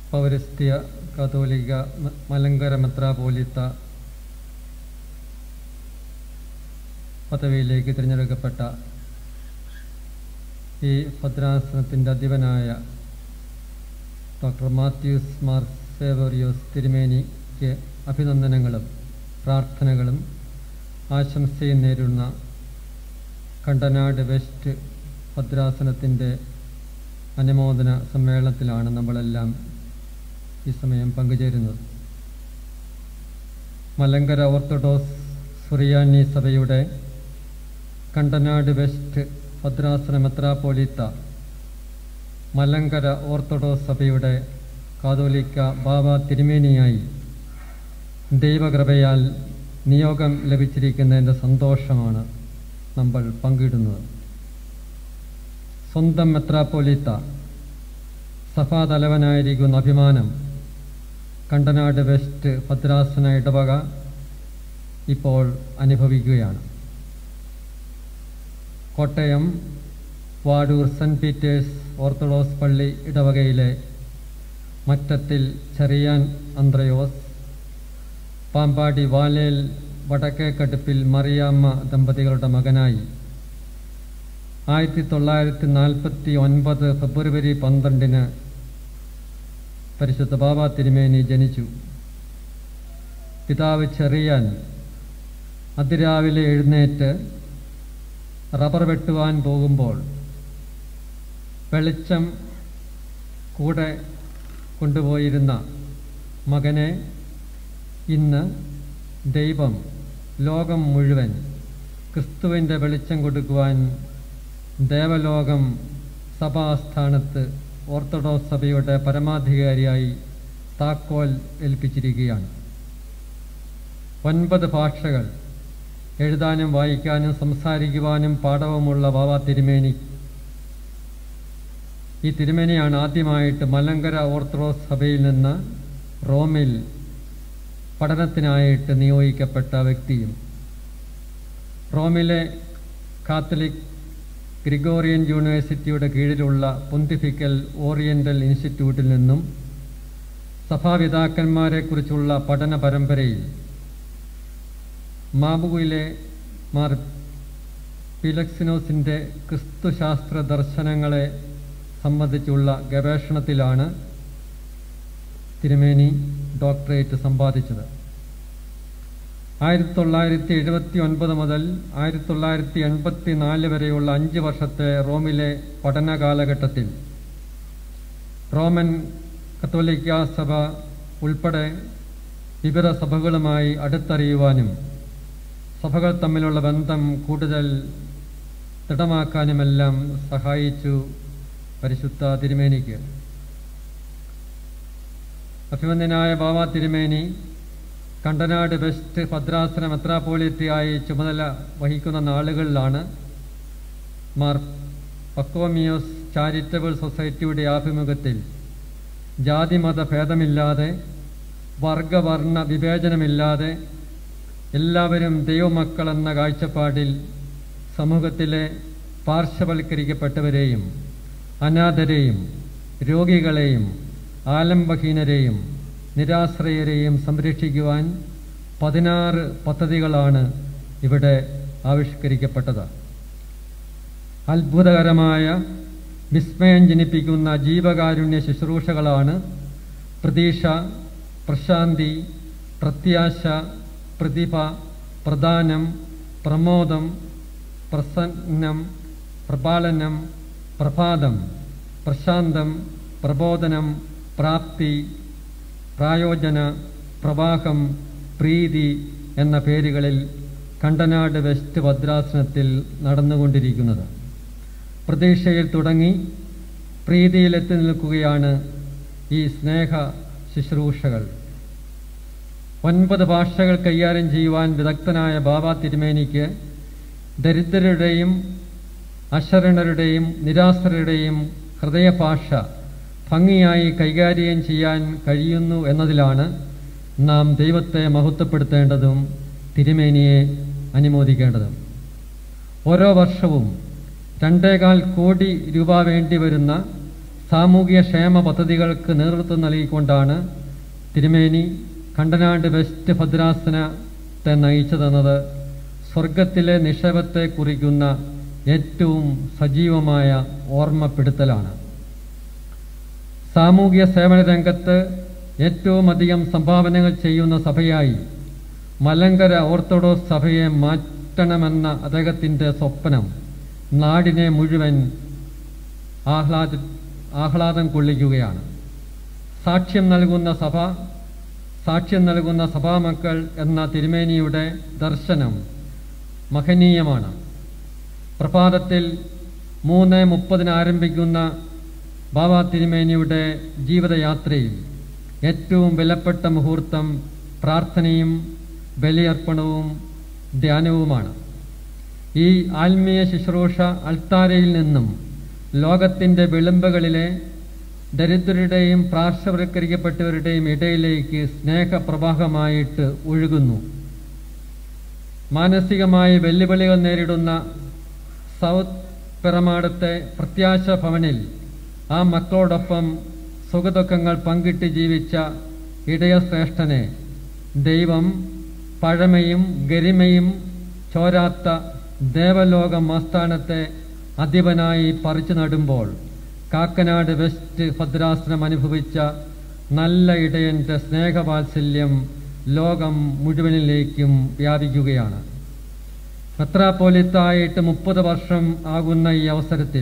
പൗരസ്ത്യ കാതോലിക മ- മലങ്കര മെത്രാപോലിത്ത പദവിയിലേക്ക് തിരഞ്ഞെടുക്കപ്പെട്ട ഈ ഭദ്രാസനത്തിൻ്റെ അധിപനായ ഡോക്ടർ മാത്യൂസ് മാർ സേവറിയോസ് തിരുമേനിക്ക് അഭിനന്ദനങ്ങളും പ്രാർത്ഥനകളും ആശംസയും നേരുന്ന കണ്ടനാട് വെസ്റ്റ് ഭദ്രാസനത്തിൻ്റെ അനുമോദന സമ്മേളനത്തിലാണ് നമ്മളെല്ലാം ഈ സമയം പങ്കുചേരുന്നത് മലങ്കര ഓർത്തഡോക്സ് സുറിയാനി സഭയുടെ കണ്ടനാട് വെസ്റ്റ് ഭദ്രാസന മെത്രാപ്പോലിത്ത മലങ്കര ഓർത്തഡോക്സ് സഭയുടെ കാതോലിക്ക ബാബ തിരുമേനിയായി ദൈവകൃപയാൽ നിയോഗം ലഭിച്ചിരിക്കുന്നതിൻ്റെ സന്തോഷമാണ് നമ്മൾ പങ്കിടുന്നത് സ്വന്തം മെത്രാപ്പോലിത്ത സഭാതലവനായിരിക്കുന്ന അഭിമാനം കണ്ടനാട് വെസ്റ്റ് ഭദ്രാസന ഇടവക ഇപ്പോൾ അനുഭവിക്കുകയാണ് Kottayam Vadoor Saint Peter's Orthodox പള്ളി ഇടവകയിലെ മറ്റത്തിൽ ചെറിയാൻ അന്ത്രയോസ് പാമ്പാടി വാലേൽ വടക്കേക്കടുപ്പിൽ മറിയാമ്മ ദമ്പതികളുടെ മകനായി ആയിരത്തി തൊള്ളായിരത്തി നാൽപ്പത്തി ഒൻപത് ഫെബ്രുവരി പന്ത്രണ്ടിന് പരിശുദ്ധ ബാബ തിരുമേനി ജനിച്ചു പിതാവ് ചെറിയാൻ അതിരാവിലെ എഴുന്നേറ്റ് റബ്ബർ വെട്ടുവാൻ പോകുമ്പോൾ വെളിച്ചം കൂടെ കൊണ്ടുപോയിരുന്ന മകനെ ഇന്ന് ദൈവം ലോകം മുഴുവൻ ക്രിസ്തുവിൻ്റെ വെളിച്ചം കൊടുക്കുവാൻ ദേവലോകം സഭാസ്ഥാനത്ത് ഓർത്തഡോക്സ് സഭയുടെ പരമാധികാരിയായി താക്കോൽ ഏൽപ്പിച്ചിരിക്കുകയാണ് ഒൻപത് ഭാഷകൾ എഴുതാനും വായിക്കാനും സംസാരിക്കുവാനും പാഠവുമുള്ള ബാബ തിരുമേനി ഈ തിരുമേനിയാണ് ആദ്യമായിട്ട് മലങ്കര ഓർത്തഡോക്സ് സഭയിൽ നിന്ന് റോമിൽ പഠനത്തിനായിട്ട് നിയോഗിക്കപ്പെട്ട വ്യക്തിയും റോമിലെ കാത്തലിക് ഗ്രിഗോറിയൻ യൂണിവേഴ്സിറ്റിയുടെ കീഴിലുള്ള പൊന്തിഫിക്കൽ ഓറിയൻ്റൽ ഇൻസ്റ്റിറ്റ്യൂട്ടിൽ നിന്നും സഭാപിതാക്കന്മാരെക്കുറിച്ചുള്ള പഠന പരമ്പരയിൽ മാബുവിലെ മാർ പിലക്സിനോസിൻ്റെ ക്രിസ്തുശാസ്ത്ര ദർശനങ്ങളെ സംബന്ധിച്ചുള്ള ഗവേഷണത്തിലാണ് തിരുമേനി ഡോക്ടറേറ്റ് സമ്പാദിച്ചത് ആയിരത്തി തൊള്ളായിരത്തി എഴുപത്തി ഒൻപത് മുതൽ ആയിരത്തി തൊള്ളായിരത്തി എൺപത്തി നാല് വരെയുള്ള അഞ്ച് വർഷത്തെ റോമിലെ പഠന കാലഘട്ടത്തിൽ റോമൻ കത്തോലിക്ക സഭ ഉൾപ്പെടെ വിവിധ സഭകളുമായി അടുത്തറിയുവാനും സഭകൾ തമ്മിലുള്ള ബന്ധം കൂടുതൽ ദൃഢമാക്കാനുമെല്ലാം സഹായിച്ചു പരിശുദ്ധ തിരുമേനിക്ക് അഭിമന്യനായ ബാബ തിരുമേനി കണ്ടനാട് വെസ്റ്റ് ഭദ്രാസന മെത്രാപ്പോളിത്തിയായി ചുമതല വഹിക്കുന്ന നാളുകളിലാണ് മാർ പക്കോമിയോസ് ചാരിറ്റബിൾ സൊസൈറ്റിയുടെ ആഭിമുഖ്യത്തിൽ ജാതിമത ഭേദമില്ലാതെ വർഗവർണ്ണ വിവേചനമില്ലാതെ എല്ലാവരും ദൈവമക്കളെന്ന കാഴ്ചപ്പാടിൽ സമൂഹത്തിലെ പാർശ്വവൽക്കരിക്കപ്പെട്ടവരെയും അനാഥരെയും രോഗികളെയും ആലംബഹീനരെയും നിരാശ്രയരെയും സംരക്ഷിക്കുവാൻ പതിനാറ് പദ്ധതികളാണ് ഇവിടെ ആവിഷ്കരിക്കപ്പെട്ടത് അത്ഭുതകരമായ വിസ്മയം ജനിപ്പിക്കുന്ന ജീവകാരുണ്യ ശുശ്രൂഷകളാണ് പ്രതീക്ഷ പ്രശാന്തി പ്രത്യാശ പ്രതിഭ പ്രദാനം പ്രമോദം പ്രസന്നം പ്രപാലനം പ്രഭാതം പ്രശാന്തം പ്രബോധനം പ്രാപ്തി പ്രായോജന പ്രവാഹം പ്രീതി എന്ന പേരുകളിൽ കണ്ടനാട് വെസ്റ്റ് ഭദ്രാസനത്തിൽ നടന്നുകൊണ്ടിരിക്കുന്നത് പ്രതീക്ഷയിൽ തുടങ്ങി പ്രീതിയിലെത്തി നിൽക്കുകയാണ് ഈ സ്നേഹ ശുശ്രൂഷകൾ ഒൻപത് ഭാഷകൾ കൈകാര്യം ചെയ്യുവാൻ വിദഗ്ധനായ ബാബ തിരുമേനിക്ക് ദരിദ്രരുടെയും അശരണരുടെയും നിരാശ്രരുടെയും ഹൃദയഭാഷ ഭംഗിയായി കൈകാര്യം ചെയ്യാൻ കഴിയുന്നു എന്നതിലാണ് നാം ദൈവത്തെ മഹത്വപ്പെടുത്തേണ്ടതും തിരുമേനിയെ അനുമോദിക്കേണ്ടതും ഓരോ വർഷവും രണ്ടേകാൽ കോടി രൂപ വേണ്ടി വരുന്ന സാമൂഹിക ക്ഷേമ പദ്ധതികൾക്ക് നേതൃത്വം നൽകിക്കൊണ്ടാണ് തിരുമേനി കണ്ടനാട് വെസ്റ്റ് ഭദ്രാസനത്തെ നയിച്ചതെന്നത് സ്വർഗത്തിലെ നിക്ഷേപത്തെ കുറിക്കുന്ന ഏറ്റവും സജീവമായ ഓർമ്മപ്പെടുത്തലാണ് സാമൂഹിക സേവന രംഗത്ത് ഏറ്റവും അധികം സംഭാവനകൾ ചെയ്യുന്ന സഭയായി മലങ്കര ഓർത്തഡോക്സ് സഭയെ മാറ്റണമെന്ന അദ്ദേഹത്തിൻ്റെ സ്വപ്നം നാടിനെ മുഴുവൻ ആഹ്ലാദ ആഹ്ലാദം കൊള്ളിക്കുകയാണ് സാക്ഷ്യം നൽകുന്ന സഭ സാക്ഷ്യം നൽകുന്ന സഭാമക്കൾ എന്ന തിരുമേനിയുടെ ദർശനം മഹനീയമാണ് പ്രഭാതത്തിൽ മൂന്ന് മുപ്പതിന് ആരംഭിക്കുന്ന ബാബ തിരുമേനിയുടെ ജീവിതയാത്രയിൽ ഏറ്റവും വിലപ്പെട്ട മുഹൂർത്തം പ്രാർത്ഥനയും ബലിയർപ്പണവും ധ്യാനവുമാണ് ഈ ആത്മീയ ശുശ്രൂഷ അൾത്താരയിൽ നിന്നും ലോകത്തിൻ്റെ വിളിമ്പുകളിലെ ദരിദ്രരുടെയും പാർശ്വവൽക്കരിക്കപ്പെട്ടവരുടെയും ഇടയിലേക്ക് സ്നേഹപ്രവാഹമായിട്ട് ഒഴുകുന്നു മാനസികമായ വെല്ലുവിളികൾ നേരിടുന്ന സൗത്ത് പിറമാടത്തെ പ്രത്യാശ ഭവനിൽ ആ മക്കളോടൊപ്പം സുഖദുഃഖങ്ങൾ പങ്കിട്ട് ജീവിച്ച ഇടയശ്രേഷ്ഠനെ ദൈവം പഴമയും ഗരിമയും ചോരാത്ത ദേവലോക മാസ്ഥാനത്തെ അധിപനായി പറിച്ചു നടുമ്പോൾ കാക്കനാട് വെസ്റ്റ് ഭദ്രാസനം അനുഭവിച്ച നല്ല ഇടയന്റെ സ്നേഹവാത്സല്യം ലോകം മുഴുവനിലേക്കും വ്യാപിക്കുകയാണ് മെത്രാപ്പോലിത്തായിട്ട് മുപ്പത് വർഷം ആകുന്ന ഈ അവസരത്തിൽ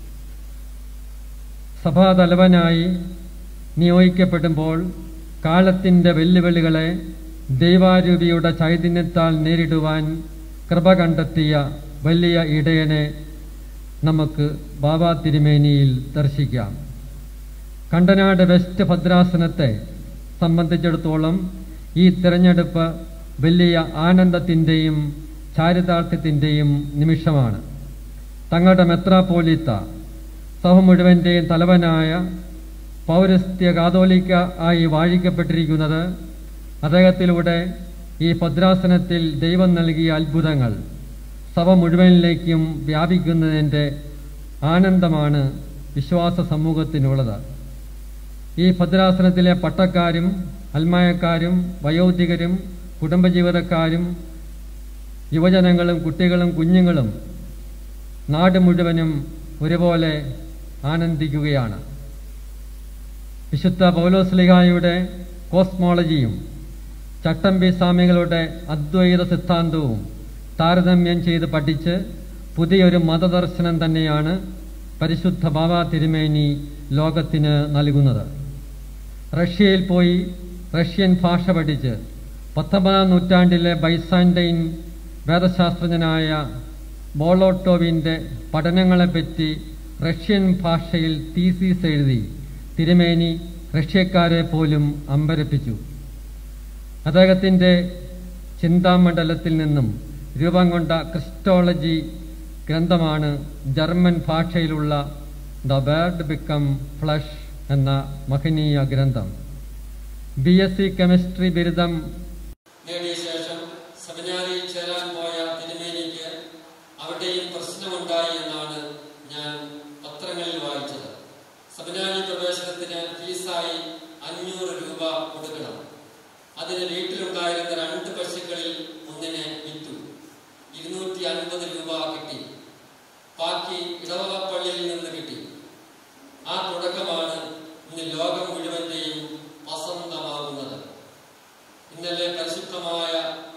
സഭാതലവനായി നിയോഗിക്കപ്പെടുമ്പോൾ കാലത്തിൻ്റെ വെല്ലുവിളികളെ ദൈവാരൂപിയുടെ ചൈതന്യത്താൽ നേരിടുവാൻ കൃപ കണ്ടെത്തിയ വലിയ ഇടയനെ നമുക്ക് ബാബ തിരുമേനിയിൽ ദർശിക്കാം കണ്ടനാട് വെസ്റ്റ് ഭദ്രാസനത്തെ സംബന്ധിച്ചിടത്തോളം ഈ തിരഞ്ഞെടുപ്പ് വലിയ ആനന്ദത്തിൻ്റെയും ചാരിതാർത്ഥ്യത്തിൻ്റെയും നിമിഷമാണ് തങ്ങളുടെ മെത്രാപ്പോലിത്ത സഭ മുഴുവൻ്റെയും തലവനായ പൗരസ്ത്യ കാതോലിക്ക ആയി വാഴിക്കപ്പെട്ടിരിക്കുന്നത് അദ്ദേഹത്തിലൂടെ ഈ ഭദ്രാസനത്തിൽ ദൈവം നൽകിയ അത്ഭുതങ്ങൾ സഭ മുഴുവനിലേക്കും വ്യാപിക്കുന്നതിൻ്റെ ആനന്ദമാണ് വിശ്വാസ സമൂഹത്തിനുള്ളത് ഈ ഭദ്രാസനത്തിലെ പട്ടക്കാരും അൽമായക്കാരും വയോധികരും കുടുംബജീവിതക്കാരും യുവജനങ്ങളും കുട്ടികളും കുഞ്ഞുങ്ങളും നാട് മുഴുവനും ഒരുപോലെ ആനന്ദിക്കുകയാണ് വിശുദ്ധ പൗലോസ്ലിഹായുടെ കോസ്മോളജിയും ചട്ടമ്പി സ്വാമികളുടെ അദ്വൈത സിദ്ധാന്തവും താരതമ്യം ചെയ്ത് പഠിച്ച് പുതിയൊരു മതദർശനം തന്നെയാണ് പരിശുദ്ധ ബാബ തിരുമേനി ലോകത്തിന് നൽകുന്നത് റഷ്യയിൽ പോയി റഷ്യൻ ഭാഷ പഠിച്ച് പത്തൊമ്പതാം നൂറ്റാണ്ടിലെ ബൈസാൻഡൈൻ വേദശാസ്ത്രജ്ഞനായ ബോളോട്ടോവിൻ്റെ പഠനങ്ങളെപ്പറ്റി റഷ്യൻ ഭാഷയിൽ തീസീസ് എഴുതി തിരുമേനി റഷ്യക്കാരെ പോലും അമ്പരപ്പിച്ചു അദ്ദേഹത്തിൻ്റെ ചിന്താമണ്ഡലത്തിൽ നിന്നും രൂപം കൊണ്ട ക്രിസ്റ്റോളജി ഗ്രന്ഥമാണ് ജർമ്മൻ ഭാഷയിലുള്ള ദ വേർഡ് ബിക്കം ഫ്ലഷ് എന്ന മഹനീയ ഗ്രന്ഥം ബി എസ് സി കെമിസ്ട്രി ബിരുദം നേടിയ ശേഷം സെമിനാരിയിൽ ചേരാൻ പോയ തിരുമേനിക്ക് അവിടെയും പ്രശ്നമുണ്ടായി എന്നാണ് ഞാൻ പത്രങ്ങളിൽ വായിച്ചത് സെമിനാരി പ്രവേശനത്തിന് ഫീസായി അഞ്ഞൂറ് രൂപ കൊടുക്കണം അതിന് വീട്ടിലുണ്ടായിരുന്ന രണ്ട് പശുക്കളിൽ ഒന്നിനെ വിറ്റു ഇരുന്നൂറ്റി അൻപത് രൂപ കിട്ടി ബാക്കി ഇടവകപ്പള്ളിയിൽ നിന്ന് കിട്ടി ആ തുടക്കമാണ് ഇന്ന് ലോകം മുഴുവന്റെയും വസന്തമാകുന്നത് ഇന്നലെ പരിശുദ്ധമായ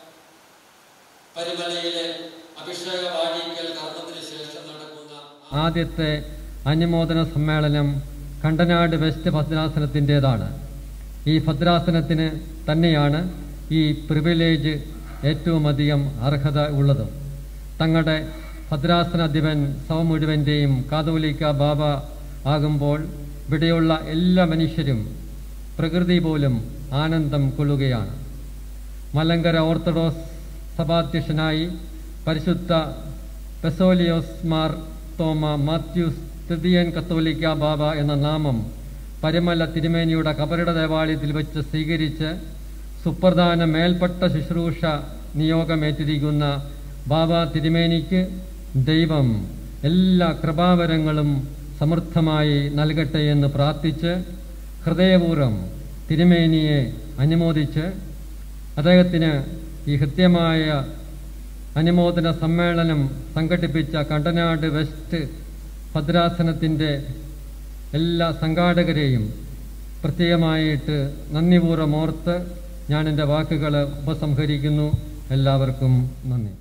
പരിമലയിലെ അഭിഷേക വാഴിക്കൽ കർമ്മത്തിന് ശേഷം നടക്കുന്ന ആ ആദ്യത്തെ അനുമോദന സമ്മേളനം കണ്ടനാട് വെസ്റ്റ് ഭദ്രാസനത്തിൻ്റെതാണ് ഈ ഭദ്രാസനത്തിന് തന്നെയാണ് ഈ പ്രിവിലേജ് ഏറ്റവും അധികം അർഹത ഉള്ളതും തങ്ങളുടെ ഭദ്രാസന അധിപൻ സഭ മുഴുവൻ്റെയും കാതോലിക്ക ബാബ ആകുമ്പോൾ ഇവിടെയുള്ള എല്ലാ മനുഷ്യരും പ്രകൃതി പോലും ആനന്ദം കൊള്ളുകയാണ് മലങ്കര ഓർത്തഡോക്സ് സഭാധ്യക്ഷനായി പരിശുദ്ധ പെസോലിയോസ് മാർ തോമ മാത്യൂസ് തൃതീയൻ കത്തോലിക്ക ബാബ എന്ന നാമം പരിമല തിരുമേനിയുടെ കബറിട ദേവാലയത്തിൽ വെച്ച് സ്വീകരിച്ച് സുപ്രധാന മേൽപ്പെട്ട ശുശ്രൂഷ നിയോഗമേറ്റിരിക്കുന്ന ബാബ തിരുമേനിക്ക് ദൈവം എല്ലാ കൃപാവരങ്ങളും സമൃദ്ധമായി നൽകട്ടെ എന്ന് പ്രാർത്ഥിച്ച് ഹൃദയപൂർവ്വം തിരുമേനിയെ അനുമോദിച്ച് അദ്ദേഹത്തിന് ഈ ഹൃദ്യമായ അനുമോദന സമ്മേളനം സംഘടിപ്പിച്ച കണ്ടനാട് വെസ്റ്റ് ഭദ്രാസനത്തിൻ്റെ എല്ലാ സംഘാടകരെയും പ്രത്യേകമായിട്ട് നന്ദിപൂർവ്വം ഓർത്ത് ഞാൻ എൻ്റെ വാക്കുകൾ ഉപസംഹരിക്കുന്നു എല്ലാവർക്കും നന്ദി